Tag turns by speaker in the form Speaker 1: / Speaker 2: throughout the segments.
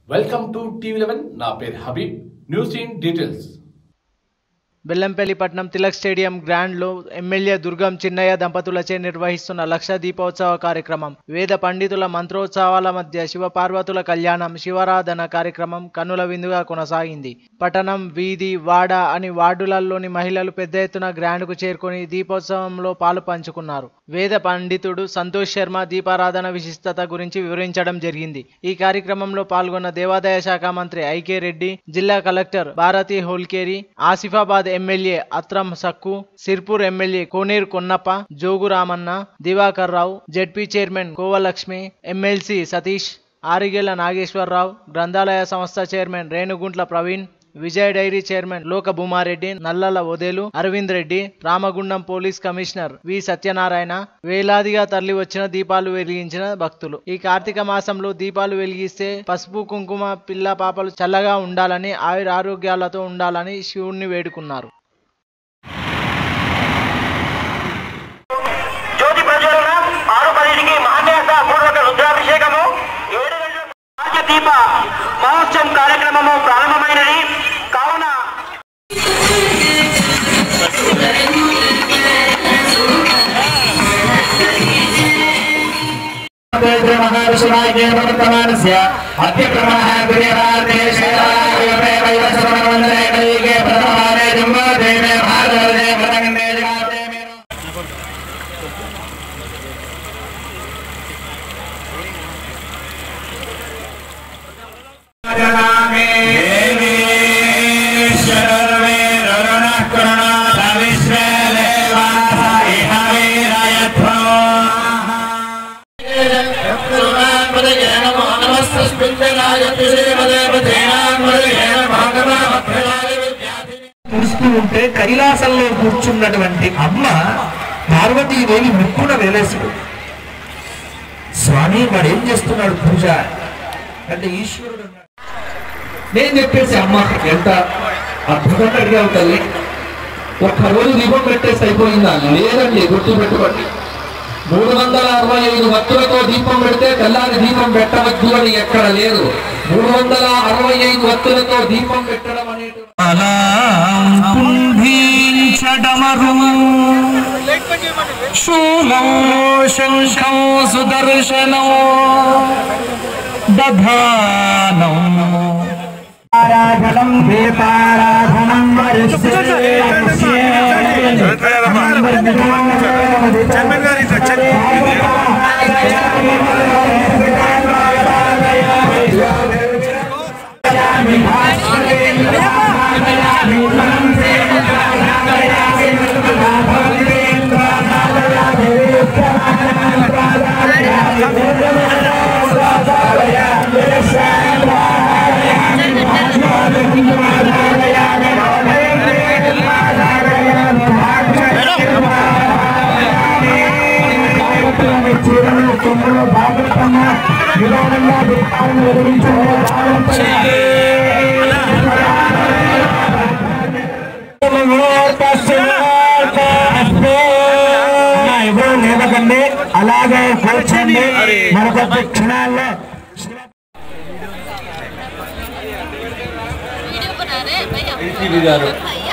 Speaker 1: Welcome to TV eleven నా పేరు Habib news in details
Speaker 2: Bellampalli పట్నం తిలక్ స్టేడియం గ్రాండ్లో ఎమ్మెల్యే దుర్గం చిన్నయ్య దంపతులచే నిర్వహిస్తున్న లక్ష దీపోత్సవ కార్యక్రమం వేద పండితుల మంత్రోత్సవాల మధ్య శివపార్వతుల కళ్యాణం శివారాధన కార్యక్రమం కన్నుల విందుగా కొనసాగింది పట్టణం వీధి వాడ అని వార్డులలోని మహిళలు పెద్ద ఎత్తున గ్రాండ్కు చేరుకొని దీపోత్సవంలో పాలు పంచుకున్నారు వేద పండితుడు సంతోష్ శర్మ దీపారాధన విశిష్టత గురించి వివరించడం జరిగింది ఈ కార్యక్రమంలో పాల్గొన్న దేవాదాయ శాఖ మంత్రి ఐకే రెడ్డి జిల్లా collector Bharati Holikeri Asifabad MLA Athram Sakku Sirpur MLA Koneru Konnappa Jogu Ramanna Diwakar Rao ZP chairman Kovalakshmi MLC Satish Arigella Nageswararao గ్రంథాలయ సంస్థ chairman Renuguntla Praveen Vijay dairy chairman Loka Bhumareddy Nallala Odelu Aravind Reddy Ramagundam police commissioner V Satyanarayana వేలాదిగా తరలి వచ్చిన దీపాలు వెలిగించిన భక్తులు ఈ కార్తీక మాసంలో దీపాలు వెలిగిస్తే పసుపు కుంకుమ పిల్ల పాపలు చల్లగా ఉండాలని ఆయుర ఆరోగ్యాలతో ఉండాలని శివుణ్ణి వేడుకున్నారు
Speaker 3: జ్యోతి ప్రజ్వలన ఆరు పదిటికి మహాన్యాస పూర్వక రుద్రాభిషేకము ఏడు గంటలకు రాజ్య దీప మహోత్సవం కార్యక్రమము ప్రారంభమైనది కావున
Speaker 4: మహావిష్ణువాక్యవర్తమానస్య అద్య ప్రమాణ గుణ్యవాదేశేవైవ శ్రవణవందనే కలిగే ప్రథమానే జంబోదేవే భారతవర్దే మృతంగండే జగాదేవే
Speaker 5: చూస్తూ ఉంటే కైలాసంలో కూర్చున్నటువంటి అమ్మ పార్వతీదేవి ముక్కున వేలేసుడు స్వామి వాడు ఏం చేస్తున్నాడు పూజ అంటే ఈశ్వరుడు అన్నాడు. నేను చెప్పేసి అమ్మ ఎంత అద్భుతంగా అడిగావు తల్లి ఒక్క రోజు దీపం పెట్టేసి అయిపోయిందా లేదండి గుర్తు పెట్టుకోండి మూడు వందల అరవై ఐదు వత్తులతో దీపం పెడితే తెల్లారి దీపం పెట్టవద్దు అని ఎక్కడ లేదు మూడు వందల అరవై ఐదు వత్తులతో దీపం పెట్టడం అనేది శూలం శంఖం సుదర్శనం దధానం ఆరాధనం దీపారాధనం ఎవరు లేవకండి అలాగే కూర్చోండి మరొక క్షణాల్లో
Speaker 6: वीडियो बना रहे हैं भैया भैया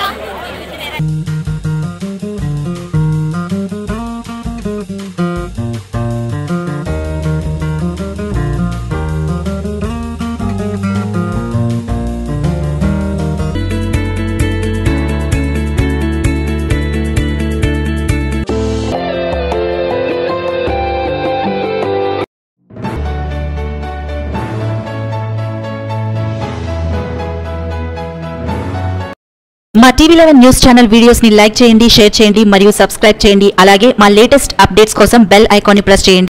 Speaker 7: మా TV eleven news channel videos ని లైక్ చేయండి షేర్ చేయండి మరియు సబ్స్క్రైబ్ చేయండి అలాగే మా లేటెస్ట్ అప్డేట్స్ కోసం బెల్ ఐకాన్ ని ప్రెస్ చేయండి